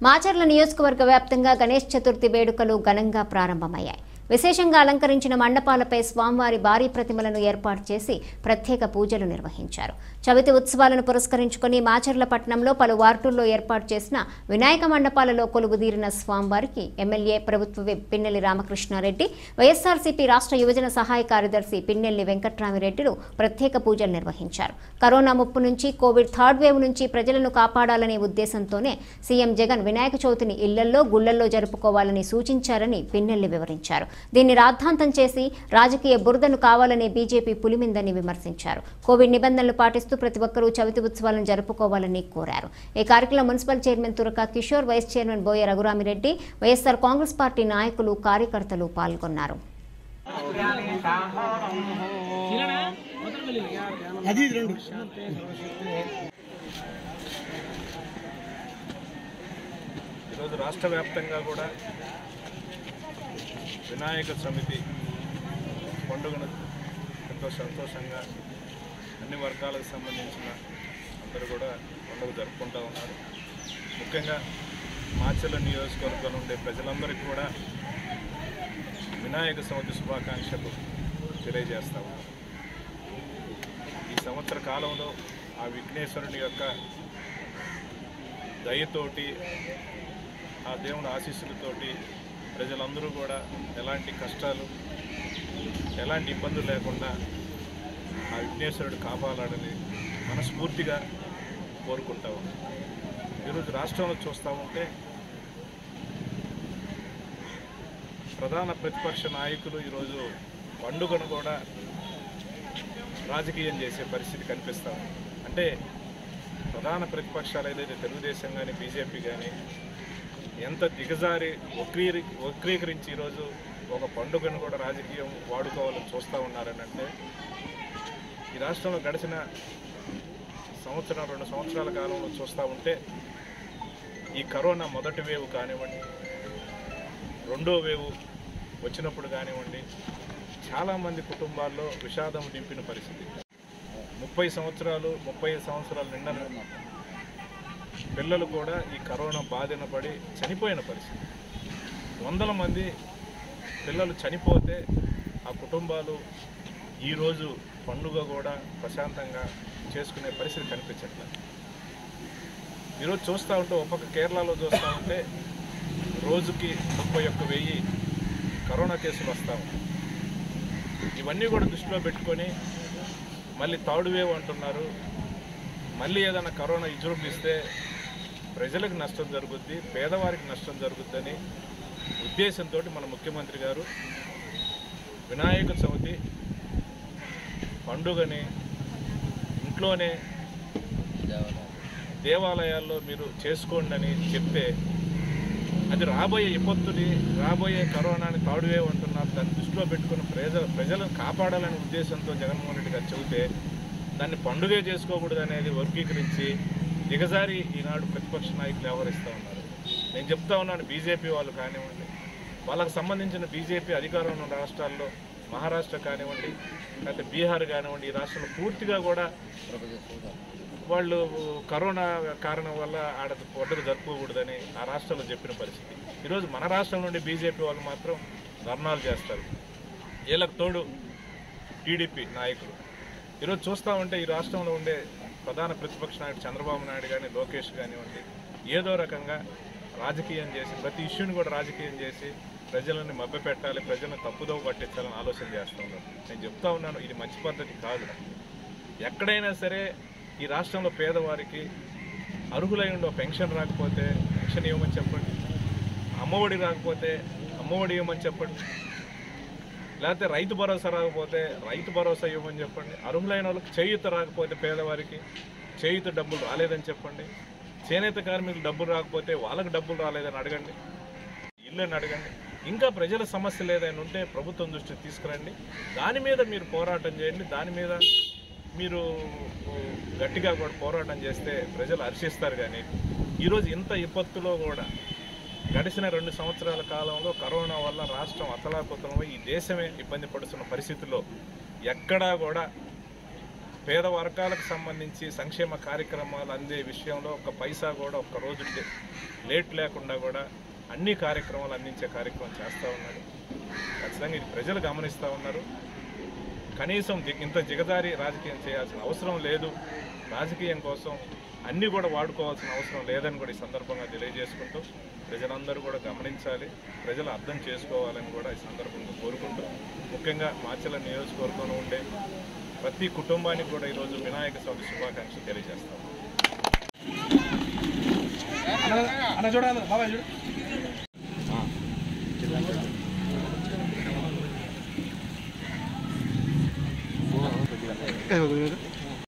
మాచర్ల నియోజకవర్గ వ్యాప్తంగా గణేష్ చతుర్థి వేడుకలు ఘనంగా ప్రారంభమయ్యాయి విశేషంగా అలంకరించిన మండపాలపై స్వామివారి భారీ ప్రతిమలను ఏర్పాటు చేసి ప్రత్యేక పూజలు నిర్వహించారు చవితి ఉత్సవాలను పురస్కరించుకుని మాచర్ల పట్టణంలో పలు వార్డుల్లో ఏర్పాటు చేసిన వినాయక మండపాలలో కొలువుదీరిన స్వామివారికి ఎమ్మెల్యే ప్రభుత్వ విప్ పిన్నెల్లి రామకృష్ణారెడ్డి వైఎస్ఆర్సీపీ రాష్ట్ర యువజన సహాయ కార్యదర్శి పిన్నెల్లి వెంకట్రామిరెడ్డిలు ప్రత్యేక పూజలు నిర్వహించారు కరోనా ముప్పు నుంచి కోవిడ్ థర్డ్ వేవ్ నుంచి ప్రజలను కాపాడాలనే ఉద్దేశంతోనే సీఎం జగన్ వినాయక చవితిని ఇళ్లల్లో గుళ్లల్లో జరుపుకోవాలని సూచించారని పిన్నెల్లి వివరించారు దీన్ని రాద్ధాంతం చేసి రాజకీయ బురదను కావాలనే బీజేపీ పులిమిందని విమర్శించారు కోవిడ్ నిబంధనలు పాటిస్తూ ప్రతి ఒక్కరూ చవితి ఉత్సవాలను జరుపుకోవాలని కోరారు ఈ కార్యక్రమంలో municipal chairman Turaka Kishore vice chairman Boya Raghuramireddy YSR Congress party నాయకులు కార్యకర్తలు పాల్గొన్నారు అది రెండు ఈరోజు రాష్ట్ర వ్యాప్తంగా కూడా వినాయక సమితి పండుగను ఎంతో సంతోషంగా అన్ని వర్గాలకు సంబంధించిన అందరూ కూడా పండుగ జరుపుకుంటూ ఉన్నారు ముఖ్యంగా మాచర్ల నియోజకవర్గంలో ఉండే ప్రజలందరికీ కూడా వినాయక సమితి శుభాకాంక్షలు తెలియజేస్తా ఉన్నారు ఈ సంవత్సర కాలంలో ఆ విఘ్నేశ్వరుని యొక్క దయతోటి ఆ దేవుని ఆశీస్సులతోటి ప్రజలందరూ కూడా ఎలాంటి కష్టాలు ఎలాంటి ఇబ్బందులు లేకుండా ఆ విఘ్నేశ్వరుడు కాపాడాలని మనస్ఫూర్తిగా కోరుకుంటా ఉన్నాం ఈరోజు రాష్ట్రంలో చూస్తూ ఉంటే ప్రధాన ప్రతిపక్ష నాయకులు ఈరోజు పండుగను కూడా రాజకీయం చేసే పరిస్థితి కనిపిస్తా ఉంది అంటే ప్రధాన ప్రతిపక్షాలు ఏదైతే తెలుగుదేశం కానీ బీజేపీ కానీ ఎంత దిగజారి వక్రీరి వక్రీకరించి ఈరోజు ఒక పండుగను కూడా రాజకీయం వాడుకోవాలని చూస్తూ ఉన్నారని అంటే ఈ రాష్ట్రంలో గడిచిన సంవత్సరం రెండు సంవత్సరాల కాలంలో చూస్తూ ఉంటే ఈ కరోనా మొదటి వేవ్ కానివ్వండి రెండో వేవ్ వచ్చినప్పుడు కానివ్వండి చాలామంది కుటుంబాల్లో విషాదం నింపిన పరిస్థితి ముప్పై సంవత్సరాలు ముప్పై ఐదు సంవత్సరాలు నిండిన పిల్లలు కూడా ఈ కరోనా బాధిన పడి చనిపోయిన పరిస్థితి వందల మంది పిల్లలు చనిపోతే ఆ కుటుంబాలు ఈరోజు పండుగ కూడా ప్రశాంతంగా చేసుకునే పరిస్థితి కనిపించట్లేదు ఈరోజు చూస్తూ ఉంటే ఒక పక్క కేరళలో చూస్తూ ఉంటే రోజుకి ముప్పై ఒక్క వెయ్యి కరోనా కేసులు వస్తూ ఉన్నాయి ఇవన్నీ కూడా దృష్టిలో పెట్టుకొని మళ్ళీ థర్డ్ వేవ్ అంటున్నారు మళ్ళీ ఏదైనా కరోనా విజృంభిస్తే ప్రజలకు నష్టం జరుగుద్ది పేదవారికి నష్టం జరుగుద్దని ఉద్దేశంతో మన ముఖ్యమంత్రి గారు వినాయక చవితి పండుగని ఇంట్లోనే దేవాలయాల్లో మీరు చేసుకోండి అని చెప్తే అది రాబోయే విపత్తుని రాబోయే కరోనాని థర్డ్ వేవ్ అంటున్నారు దాన్ని దృష్టిలో పెట్టుకుని ప్రజ ప్రజలను కాపాడాలనే ఉద్దేశంతో జగన్మోహన్ రెడ్డి గారు చెబితే దాన్ని పండుగే చేసుకోకూడదు అనేది వర్గీకరించి దిగజారి ఈనాడు ప్రతిపక్ష నాయకులు వ్యవహరిస్తూ ఉన్నారు నేను చెప్తా ఉన్నాను బీజేపీ వాళ్ళు కానివ్వండి వాళ్ళకు సంబంధించిన బీజేపీ అధికారంలో ఉన్న రాష్ట్రాల్లో మహారాష్ట్ర కానివ్వండి లేకపోతే బీహార్ కానివ్వండి ఈ రాష్ట్రంలో పూర్తిగా కూడా వాళ్ళు కరోనా కారణం వల్ల ఆడ పండుగ జరుపుకోకూడదని ఆ రాష్ట్రంలో చెప్పిన పరిస్థితి ఈరోజు మన రాష్ట్రం నుండి బీజేపీ వాళ్ళు మాత్రం ధర్నాలు చేస్తారు వీళ్ళకి తోడు టీడీపీ నాయకులు ఈరోజు చూస్తూ ఉంటే ఈ రాష్ట్రంలో ఉండే ప్రధాన ప్రతిపక్ష నాయకుడు చంద్రబాబు నాయుడు కానీ లోకేష్ కానివ్వండి ఏదో రకంగా రాజకీయం చేసి ప్రతి ఇష్యూని కూడా రాజకీయం చేసి ప్రజలని మభ్యపెట్టాలి ప్రజలను తప్పుదోవ పట్టించాలని ఆలోచన చేస్తూ ఉన్నారు నేను చెప్తా ఉన్నాను ఇది మంచి పద్ధతి కాదు ఎక్కడైనా సరే ఈ రాష్ట్రంలో పేదవారికి అర్హులై ఉండే పెన్షన్ రాకపోతే పెన్షన్ ఇవ్వమని చెప్పండి అమ్మఒడి రాకపోతే అమ్మఒడి ఇవ్వమని చెప్పండి లేకపోతే రైతు భరోసా రాకపోతే రైతు భరోసా ఇవ్వమని చెప్పండి అర్హులైన వాళ్ళకి చేయూత రాకపోతే పేదవారికి చేయూత డబ్బులు రాలేదని చెప్పండి చేనేత కార్మికులు డబ్బులు రాకపోతే వాళ్ళకి డబ్బులు రాలేదని అడగండి ఇల్లుని అడగండి ఇంకా ప్రజల సమస్యలు ఏదైనా ఉంటే ప్రభుత్వం దృష్టికి తీసుకురండి దాని మీద మీరు పోరాటం చేయండి దాని మీద మీరు ఓ, గట్టిగా కూడా పోరాటం చేస్తే ప్రజలు హర్షిస్తారు కానీ ఈరోజు ఇంత విపత్తులో కూడా గడిచిన రెండు సంవత్సరాల కాలంలో కరోనా వల్ల రాష్ట్రం అతలాకుతలమై ఈ దేశమే ఇబ్బంది పడుతున్న పరిస్థితుల్లో ఎక్కడా కూడా పేద వర్గాలకు సంబంధించి సంక్షేమ కార్యక్రమాలు అందే విషయంలో ఒక పైసా కూడా ఒక్క రోజు లే- లేట్ లేకుండా కూడా అన్ని కార్యక్రమాలు అందించే కార్యక్రమం చేస్తూ ఉన్నాడు ఖచ్చితంగా ఇది ప్రజలు గమనిస్తూ ఉన్నారు కనీసం ది- ఇంత దిగజారి రాజకీయం చేయాల్సిన అవసరం లేదు రాజకీయం కోసం అన్నీ కూడా వాడుకోవాల్సిన అవసరం లేదని కూడా ఈ సందర్భంగా తెలియజేసుకుంటూ ప్రజలందరూ కూడా గమనించాలి ప్రజలు అర్థం చేసుకోవాలని కూడా ఈ సందర్భంగా కోరుకుంటూ ముఖ్యంగా మాచల నియోజకవర్గంలో ఉండే ప్రతి కుటుంబానికి కూడా ఈరోజు వినాయక చవితి శుభాకాంక్షలు తెలియజేస్తాం అన్న చూడాలి బాబాయ్ చూడు ఏ, ఒక నిమిషం.